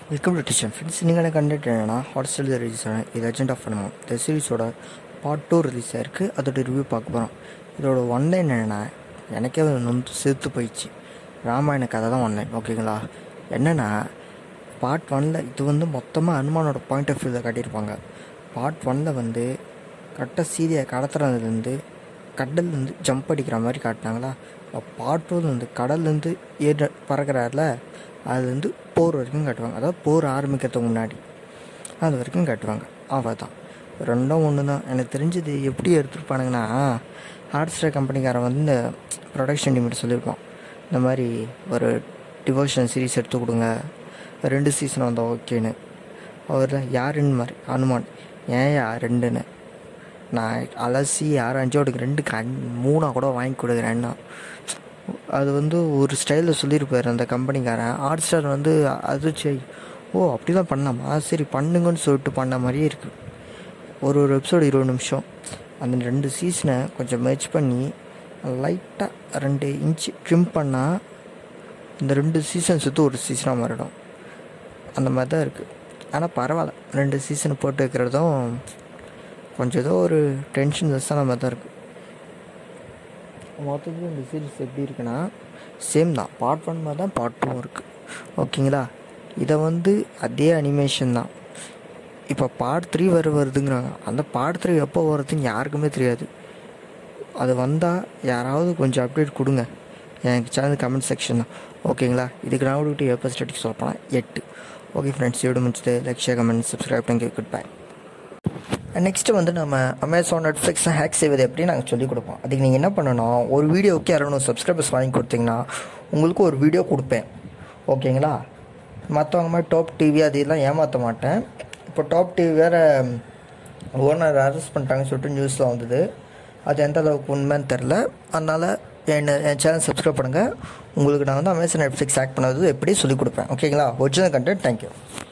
welcome to டிஷன் friends நீங்கள் content என்னன்னா ஹாட்ஸ்டார் ரிலீஸ் ஆன இது லெஜெண்ட் ஆஃப் ஃபனமோ இந்த சீரிஸோட பார்ட் டூ ரிலீஸ் ஆயிருக்கு அதோட ரிவ்யூ பார்க்க போகிறோம் இதோட ஒன்லைன் என்னென்னா எனக்கே அது நொந்து சேர்த்து போயிடுச்சு ராமாயண கதை தான் ஒன்லைன் ஓகேங்களா என்னென்னா பார்ட் ஒனில் இது வந்து மொத்தமாக அனுமானோட பாயிண்ட் ஆஃப் வியூவில் காட்டியிருப்பாங்க பார்ட் ஒனில் வந்து கரெக்டாக சீதையை கடத்துறதுலேருந்து கடல்லேருந்து ஜம்ப் அடிக்கிற மாதிரி காட்டினாங்களா பார்ட் டூவில் வந்து கடல்லேருந்து ஏற பறக்கிறாருல அதுலேருந்து போர் வரைக்கும் காட்டுவாங்க அதாவது போர் ஆரம்பிக்கிறதுக்கு முன்னாடி அது வரைக்கும் காட்டுவாங்க அவள் தான் ரெண்டும் ஒன்று தான் எனக்கு தெரிஞ்சது எப்படி எடுத்துருப்பானுங்கன்னா ஹாட் ஸ்டார் கம்பெனிக்காரன் வந்து இந்த ப்ரொடக்ஷன் டீம்கிட்ட சொல்லியிருப்பான் இந்த மாதிரி ஒரு டிவோஷன் சீரிஸ் எடுத்து கொடுங்க ரெண்டு சீசன் வந்தால் ஓகேன்னு அவர் தான் யாருன்னு மாதிரி அனுமான் ஏன் யா ரெண்டுன்னு நான் அலசி ஆராய்ச்சி அவனுக்கு ரெண்டு கண் மூணாக கூட வாங்கி கொடுக்குறேன்னா அது வந்து ஒரு ஸ்டைலில் சொல்லியிருப்பார் அந்த கம்பெனிக்காரன் ஹாட் ஸ்டார் வந்து அதிர்ச்சி ஓ அப்படி தான் பண்ணலாமா சரி பண்ணுங்கன்னு சொல்லிட்டு பண்ண மாதிரியே இருக்குது ஒரு ஒரு எபிசோடு இருபது நிமிஷம் அந்த ரெண்டு சீசனை கொஞ்சம் மெர்ச் பண்ணி லைட்டாக ரெண்டு இன்ச்சு ட்ரிம் பண்ணால் இந்த ரெண்டு சீசன் சுற்றி ஒரு சீசனாக மாறிடும் அந்த மாதிரி தான் இருக்குது ஆனால் பரவாயில்ல ரெண்டு சீசன் போட்டு வைக்கிறதும் கொஞ்சம் ஏதோ ஒரு டென்ஷன் லெஸ்ஸான மாதிரி தான் இருக்குது மொத்தத்தில் இந்த சீரிஸ் எப்படி இருக்குன்னா சேம் தான் பார்ட் ஒன் மாதிரி தான் பார்ட் டூவும் இருக்குது ஓகேங்களா இதை வந்து அதே அனிமேஷன் தான் இப்போ பார்ட் த்ரீ வர வருதுங்கிறாங்க அந்த பார்ட் த்ரீ எப்போ வருதுன்னு யாருக்குமே தெரியாது அது வந்தால் யாராவது கொஞ்சம் அப்டேட் கொடுங்க எனக்கு சேனல் கமெண்ட் செக்ஷன் தான் ஓகேங்களா இதுக்கு நான் விட்டு எப்போ ஸ்டடிக்கு சொல்ல போனால் எட்டு ஓகே ஃப்ரெண்ட்ஸ் வீடு முடிச்சுட்டு லைக் ஷேர் கமெண்ட் சப்ஸ்கிரைப் பண்ணி குட் பை நெக்ஸ்ட்டு வந்து நம்ம அமேசான் நெட்ஃப்ளிக்ஸ் ஹேக் செய்வது எப்படி நாங்கள் சொல்லிக் கொடுப்போம் அதுக்கு நீங்கள் என்ன பண்ணணும் ஒரு வீடியோவுக்கு இரநூறு சப்ஸ்கிரைபர்ஸ் வாங்கி கொடுத்தீங்கன்னா உங்களுக்கு ஒரு வீடியோ கொடுப்பேன் ஓகேங்களா மற்றவங்க மாதிரி டாப் டிவி அது இதெல்லாம் ஏமாற்ற மாட்டேன் இப்போ டாப் டிவி வேறு ஓனர் அரெஸ்ட் பண்ணிட்டாங்கன்னு சொல்லிட்டு நியூஸில் வந்தது அது எந்த அளவுக்கு உண்மைன்னு தெரில அதனால் என் என் சேனல் சப்ஸ்கிரைப் பண்ணுங்கள் உங்களுக்கு நான் வந்து அமேசான் நெட்ஃப்ளிக்ஸ் ஹேக் பண்ணது எப்படி சொல்லிக் கொடுப்பேன் ஓகேங்களா ஒரிஜினல் கண்டென்ட் தேங்க்யூ